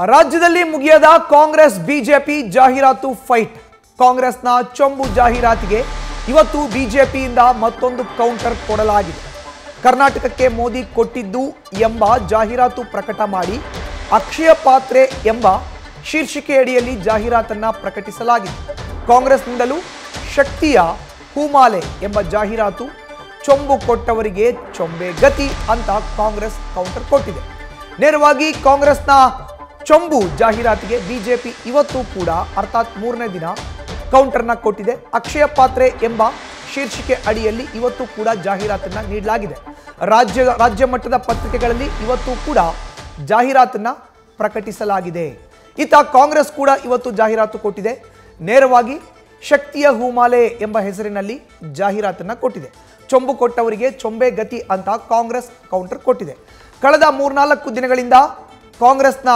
ರಾಜ್ಯದಲ್ಲಿ ಮುಗಿಯದ ಕಾಂಗ್ರೆಸ್ ಬಿಜೆಪಿ ಜಾಹೀರಾತು ಫೈಟ್ ಕಾಂಗ್ರೆಸ್ನ ಚೊಂಬು ಜಾಹೀರಾತಿಗೆ ಇವತ್ತು ಬಿಜೆಪಿಯಿಂದ ಮತ್ತೊಂದು ಕೌಂಟರ್ ಕೊಡಲಾಗಿದೆ ಕರ್ನಾಟಕಕ್ಕೆ ಮೋದಿ ಕೊಟ್ಟಿದ್ದು ಎಂಬ ಜಾಹೀರಾತು ಪ್ರಕಟ ಮಾಡಿ ಅಕ್ಷಯ ಪಾತ್ರೆ ಎಂಬ ಶೀರ್ಷಿಕೆಯಡಿಯಲ್ಲಿ ಜಾಹೀರಾತನ್ನ ಪ್ರಕಟಿಸಲಾಗಿದೆ ಕಾಂಗ್ರೆಸ್ನಿಂದಲೂ ಶಕ್ತಿಯ ಹೂಮಾಲೆ ಎಂಬ ಜಾಹೀರಾತು ಚೊಂಬು ಕೊಟ್ಟವರಿಗೆ ಚೊಂಬೆ ಗತಿ ಅಂತ ಕಾಂಗ್ರೆಸ್ ಕೌಂಟರ್ ಕೊಟ್ಟಿದೆ ನೇರವಾಗಿ ಕಾಂಗ್ರೆಸ್ನ ಚೊಂಬು ಜಾಹೀರಾತಿಗೆ ಬಿಜೆಪಿ ಇವತ್ತು ಕೂಡ ಅರ್ಥಾತ್ ಮೂರನೇ ದಿನ ಕೌಂಟರ್ನ ಕೊಟ್ಟಿದೆ ಅಕ್ಷಯ ಪಾತ್ರೆ ಎಂಬ ಶೀರ್ಷಿಕೆ ಅಡಿಯಲ್ಲಿ ಇವತ್ತು ಕೂಡ ಜಾಹೀರಾತನ್ನ ನೀಡಲಾಗಿದೆ ರಾಜ್ಯ ರಾಜ್ಯ ಮಟ್ಟದ ಪತ್ರಿಕೆಗಳಲ್ಲಿ ಇವತ್ತು ಕೂಡ ಜಾಹೀರಾತನ್ನ ಪ್ರಕಟಿಸಲಾಗಿದೆ ಇತ್ತ ಕಾಂಗ್ರೆಸ್ ಕೂಡ ಇವತ್ತು ಜಾಹೀರಾತು ಕೊಟ್ಟಿದೆ ನೇರವಾಗಿ ಶಕ್ತಿಯ ಹೂಮಾಲೆ ಎಂಬ ಹೆಸರಿನಲ್ಲಿ ಜಾಹೀರಾತನ್ನ ಕೊಟ್ಟಿದೆ ಚೊಂಬು ಕೊಟ್ಟವರಿಗೆ ಚೊಂಬೆ ಗತಿ ಅಂತ ಕಾಂಗ್ರೆಸ್ ಕೌಂಟರ್ ಕೊಟ್ಟಿದೆ ಕಳೆದ ಮೂರ್ನಾಲ್ಕು ದಿನಗಳಿಂದ ಕಾಂಗ್ರೆಸ್ನ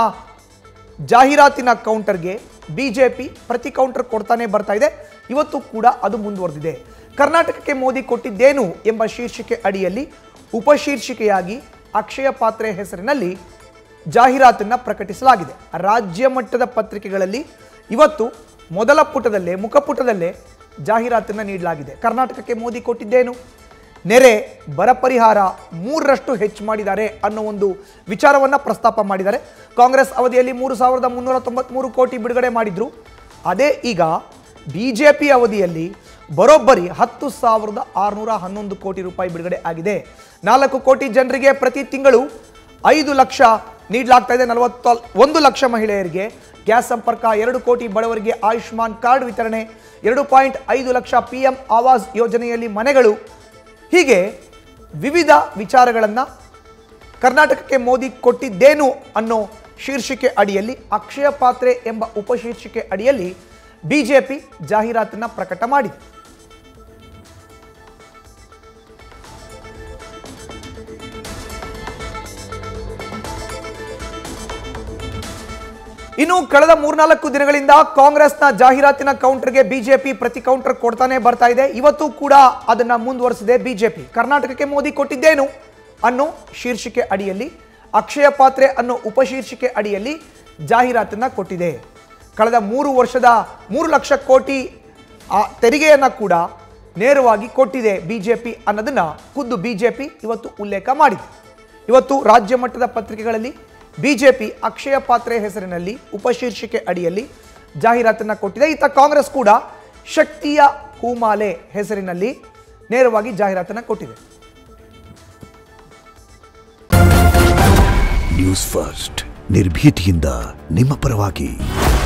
ಜಾಹೀರಾತಿನ ಕೌಂಟರ್ಗೆ ಬಿಜೆಪಿ ಪ್ರತಿ ಕೌಂಟರ್ ಕೊಡ್ತಾನೆ ಬರ್ತಾ ಇದೆ ಇವತ್ತು ಕೂಡ ಅದು ಮುಂದುವರೆದಿದೆ ಕರ್ನಾಟಕಕ್ಕೆ ಮೋದಿ ಕೊಟ್ಟಿದ್ದೇನು ಎಂಬ ಶೀರ್ಷಿಕೆ ಅಡಿಯಲ್ಲಿ ಉಪಶೀರ್ಷಿಕೆಯಾಗಿ ಅಕ್ಷಯ ಪಾತ್ರೆ ಹೆಸರಿನಲ್ಲಿ ಜಾಹೀರಾತನ್ನ ಪ್ರಕಟಿಸಲಾಗಿದೆ ರಾಜ್ಯ ಮಟ್ಟದ ಪತ್ರಿಕೆಗಳಲ್ಲಿ ಇವತ್ತು ಮೊದಲ ಪುಟದಲ್ಲೇ ಮುಖಪುಟದಲ್ಲೇ ಜಾಹೀರಾತನ್ನ ನೀಡಲಾಗಿದೆ ಕರ್ನಾಟಕಕ್ಕೆ ಮೋದಿ ಕೊಟ್ಟಿದ್ದೇನು ನೆರೆ ಬರ ಪರಿಹಾರ ಮೂರರಷ್ಟು ಹೆಚ್ಚು ಮಾಡಿದ್ದಾರೆ ಅನ್ನೋ ಒಂದು ವಿಚಾರವನ್ನು ಪ್ರಸ್ತಾಪ ಮಾಡಿದ್ದಾರೆ ಕಾಂಗ್ರೆಸ್ ಅವಧಿಯಲ್ಲಿ ಮೂರು ಸಾವಿರದ ಮುನ್ನೂರ ತೊಂಬತ್ಮೂರು ಕೋಟಿ ಬಿಡುಗಡೆ ಮಾಡಿದ್ರು ಅದೇ ಈಗ ಬಿ ಜೆ ಪಿ ಅವಧಿಯಲ್ಲಿ ಬರೋಬ್ಬರಿ ಹತ್ತು ಸಾವಿರದ ಆರುನೂರ ಹನ್ನೊಂದು ಕೋಟಿ ರೂಪಾಯಿ ಬಿಡುಗಡೆ ಆಗಿದೆ ನಾಲ್ಕು ಕೋಟಿ ಜನರಿಗೆ ಪ್ರತಿ ತಿಂಗಳು ಐದು ಲಕ್ಷ ನೀಡಲಾಗ್ತಾ ಇದೆ ನಲವತ್ತ ಒಂದು ಲಕ್ಷ ಮಹಿಳೆಯರಿಗೆ ಗ್ಯಾಸ್ ಸಂಪರ್ಕ ಎರಡು ಕೋಟಿ ಬಡವರಿಗೆ ಆಯುಷ್ಮಾನ್ ಕಾರ್ಡ್ ವಿತರಣೆ ಎರಡು ಪಾಯಿಂಟ್ ಐದು ಲಕ್ಷ ಪಿ ಎಂ ಆವಾಸ್ ಯೋಜನೆಯಲ್ಲಿ ಮನೆಗಳು ಹೀಗೆ ವಿವಿಧ ವಿಚಾರಗಳನ್ನು ಕರ್ನಾಟಕಕ್ಕೆ ಮೋದಿ ಕೊಟ್ಟಿದ್ದೇನು ಅನ್ನೋ ಶೀರ್ಷಿಕೆ ಅಡಿಯಲ್ಲಿ ಅಕ್ಷಯ ಪಾತ್ರೆ ಎಂಬ ಉಪಶೀರ್ಷಿಕೆ ಅಡಿಯಲ್ಲಿ ಬಿಜೆಪಿ ಜಾಹೀರಾತನ್ನ ಪ್ರಕಟ ಮಾಡಿದೆ ಇನ್ನು ಕಳೆದ ಮೂರ್ನಾಲ್ಕು ದಿನಗಳಿಂದ ಕಾಂಗ್ರೆಸ್ನ ಜಾಹೀರಾತಿನ ಕೌಂಟರ್ಗೆ ಬಿಜೆಪಿ ಪ್ರತಿ ಕೌಂಟರ್ ಕೊಡ್ತಾನೆ ಬರ್ತಾ ಇದೆ ಇವತ್ತು ಕೂಡ ಅದನ್ನ ಮುಂದುವರಿಸಿದೆ ಬಿಜೆಪಿ ಕರ್ನಾಟಕಕ್ಕೆ ಮೋದಿ ಕೊಟ್ಟಿದ್ದೇನು ಅನ್ನೋ ಶೀರ್ಷಿಕೆ ಅಡಿಯಲ್ಲಿ ಅಕ್ಷಯ ಪಾತ್ರೆ ಅನ್ನೋ ಉಪಶೀರ್ಷಿಕೆ ಅಡಿಯಲ್ಲಿ ಜಾಹೀರಾತನ್ನ ಕೊಟ್ಟಿದೆ ಕಳೆದ ಮೂರು ವರ್ಷದ ಮೂರು ಲಕ್ಷ ಕೋಟಿ ಆ ತೆರಿಗೆಯನ್ನ ಕೂಡ ನೇರವಾಗಿ ಕೊಟ್ಟಿದೆ ಬಿಜೆಪಿ ಅನ್ನೋದನ್ನ ಖುದ್ದು ಬಿಜೆಪಿ ಇವತ್ತು ಉಲ್ಲೇಖ ಮಾಡಿದೆ ಇವತ್ತು ರಾಜ್ಯ ಮಟ್ಟದ ಪತ್ರಿಕೆಗಳಲ್ಲಿ ಬಿಜೆಪಿ ಅಕ್ಷಯ ಪಾತ್ರೆ ಹೆಸರಿನಲ್ಲಿ ಉಪಶೀರ್ಷಿಕೆ ಅಡಿಯಲ್ಲಿ ಜಾಹೀರಾತನ್ನ ಕೊಟ್ಟಿದೆ ಇತ್ತ ಕಾಂಗ್ರೆಸ್ ಕೂಡ ಶಕ್ತಿಯ ಹೂಮಾಲೆ ಹೆಸರಿನಲ್ಲಿ ನೇರವಾಗಿ ಜಾಹೀರಾತನ್ನ ಕೊಟ್ಟಿದೆ ನ್ಯೂಸ್ ಫಸ್ಟ್ ನಿರ್ಭೀತಿಯಿಂದ ನಿಮ್ಮ ಪರವಾಗಿ